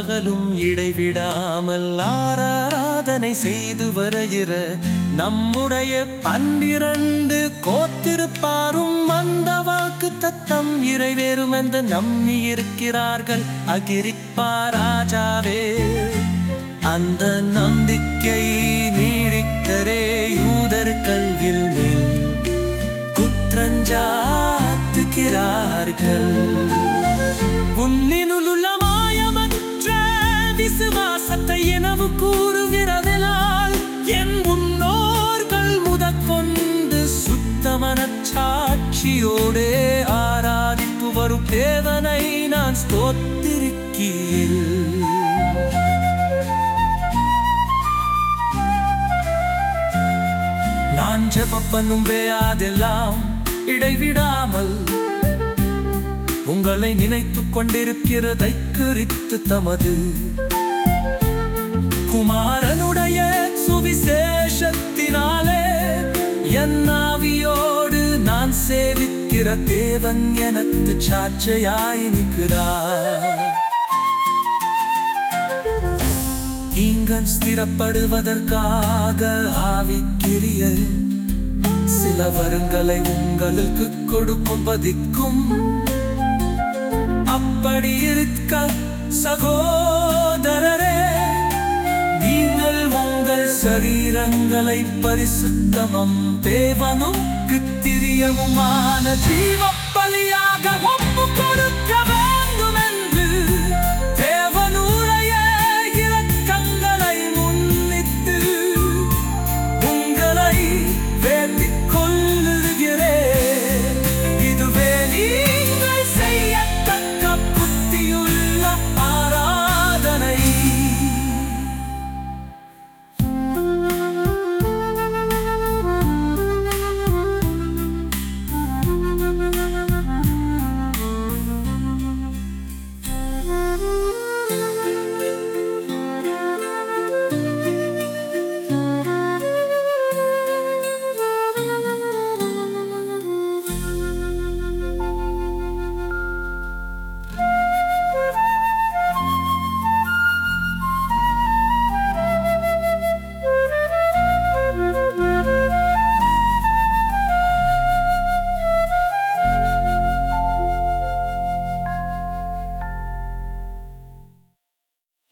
பகலும் இடைவிடாமல் ஆராதனை செய்து வருகிற நம்முடைய பன்னிரண்டு கோத்திருப்பாரும் அந்த வாக்கு தத்தம் இறைவேறும் என்று நம்பி இருக்கிறார்கள் அகிரிப்பா ராஜாவே அந்த நம்பிக்கை நீடித்தரே யூதர் கல்வில் மேல் குற்றஞ்சாத்துகிறார்கள் உன்னினுள்ள மாயமற்ற விசுவாசத்தை எனவு கூறுகிறதனால் என் முன்னோர்கள் முதற்கொண்டு சுத்தமன சாட்சியோடே ஆராதித்து வரும் தேவனை நான் ஸ்தோத்திருக்கிறேன் நான் ஜெபம் பண்ணும் வேயாதெல்லாம் இடைவிடாமல் உங்களை நினைத்துக் கொண்டிருக்கிறதை குறித்து தமது குமாரனுடைய சுவிசேஷத்தினாலே என் ஆவியோடு நான் சேவிக்கிற தேவன் எனக்கு சாட்சியாய் நிற்கிறார் நீங்கள் ஸ்திரப்படுவதற்காக ஆவிக்கிரிய சில வரங்களை உங்களுக்கு கொடுக்கும் பதிக்கும் அப்படி இருக்க சகோதரரே நீங்கள் உங்கள் சரீரங்களை பரிசுத்தமும் தேவனும் கித்திரியமுமான ஜீவ பலியாக ஒப்பு கொடுக்கவே